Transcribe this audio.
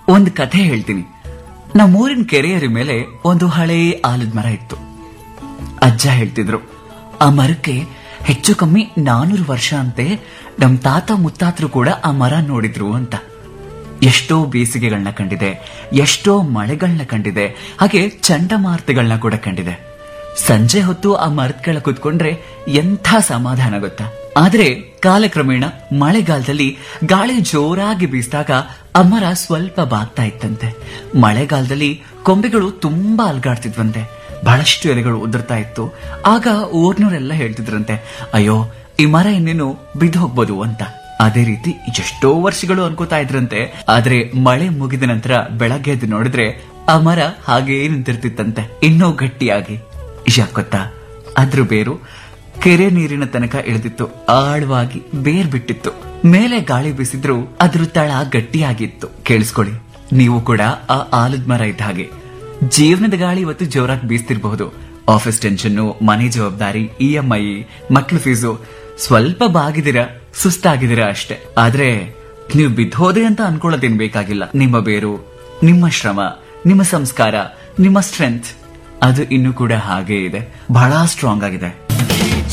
ಒಂದು ಕಥೆ ಹೇಳ್ತೀನಿ ನಮ್ಮೂರಿನ ಕೆರೆಯರಿ ಮೇಲೆ ಒಂದು ಹಳೇ ಆಲದ ಮರ ಇತ್ತು ಅಜ್ಜ ಹೇಳ್ತಿದ್ರು ಆ ಮರಕ್ಕೆ ಹೆಚ್ಚು ಕಮ್ಮಿ ನಾನೂರು ವರ್ಷ ಅಂತೆ ನಮ್ ತಾತ ಮುತ್ತಾತರು ಕೂಡ ಆ ಮರ ನೋಡಿದ್ರು ಅಂತ ಎಷ್ಟೋ ಬೇಸಿಗೆಗಳನ್ನ ಕಂಡಿದೆ ಎಷ್ಟೋ ಮಳೆಗಳನ್ನ ಕಂಡಿದೆ ಹಾಗೆ ಚಂಡಮಾರುತಗಳನ್ನ ಕೂಡ ಕಂಡಿದೆ ಸಂಜೆ ಹೊತ್ತು ಆ ಮರದ ಕೆಳ ಕುತ್ಕೊಂಡ್ರೆ ಎಂಥ ಸಮಾಧಾನ ಗೊತ್ತಾ ಆದ್ರೆ ಕಾಲಕ್ರಮೇಣ ಮಳೆಗಾಲದಲ್ಲಿ ಗಾಳಿ ಜೋರಾಗಿ ಬೀಸಿದಾಗ ಆ ಮರ ಸ್ವಲ್ಪ ಬಾಗ್ತಾ ಇತ್ತಂತೆ ಮಳೆಗಾಲದಲ್ಲಿ ಕೊಂಬೆಗಳು ತುಂಬಾ ಅಲ್ಗಾಡ್ತಿದ್ವಂತೆ ಬಹಳಷ್ಟು ಎಲೆಗಳು ಉದುರ್ತಾ ಇತ್ತು ಆಗ ಊರ್ನವರೆಲ್ಲ ಹೇಳ್ತಿದ್ರಂತೆ ಅಯ್ಯೋ ಈ ಮರ ಇನ್ನೇನು ಬಿದ್ದು ಹೋಗ್ಬೋದು ಅಂತ ಅದೇ ರೀತಿ ಎಷ್ಟೋ ವರ್ಷಗಳು ಅನ್ಕೋತಾ ಇದ್ರಂತೆ ಆದ್ರೆ ಮಳೆ ಮುಗಿದ ನಂತರ ಬೆಳಗ್ಗೆ ಎದ್ದು ನೋಡಿದ್ರೆ ಆ ಮರ ಹಾಗೇ ನಿಂತಿರ್ತಿತ್ತಂತೆ ಇನ್ನೂ ಗಟ್ಟಿಯಾಗಿ ಯಾಕ್ ಗೊತ್ತಾ ಅದ್ರ ಬೇರು ಕೆರೆ ನೀರಿನ ತನಕ ಇಳಿದಿತ್ತು ಆಳವಾಗಿ ಬೇರ್ ಬಿಟ್ಟಿತ್ತು ಮೇಲೆ ಗಾಳಿ ಬೀಸಿದ್ರು ಅದ್ರ ತಳ ಗಟ್ಟಿಯಾಗಿತ್ತು ಕೇಳಿಸ್ಕೊಳ್ಳಿ ನೀವು ಕೂಡ ಆ ಆಲದ ಮರ ಇದ್ದ ಹಾಗೆ ಜೀವನದ ಗಾಳಿ ಇವತ್ತು ಜೋರಾಗಿ ಬೀಸ್ತಿರ್ಬಹುದು ಆಫೀಸ್ ಟೆನ್ಷನ್ ಮನೆ ಜವಾಬ್ದಾರಿ ಇ ಎಂ ಐ ಮಕ್ಳು ಫೀಸು ಸ್ವಲ್ಪ ಬಾಗಿದಿರ ಸುಸ್ತಾಗಿದ್ದೀರಾ ಅಷ್ಟೇ ಆದ್ರೆ ನೀವು ಬಿದ್ದೋದೆ ಅಂತ ಅನ್ಕೊಳ್ಳೋದೇನ್ ಬೇಕಾಗಿಲ್ಲ ನಿಮ್ಮ ಬೇರು ನಿಮ್ಮ ಶ್ರಮ ನಿಮ್ಮ ಸಂಸ್ಕಾರ ನಿಮ್ಮ ಸ್ಟ್ರೆಂತ್ ಅದು ಇನ್ನೂ ಕೂಡ ಹಾಗೇ ಇದೆ ಬಹಳ ಸ್ಟ್ರಾಂಗ್ ಆಗಿದೆ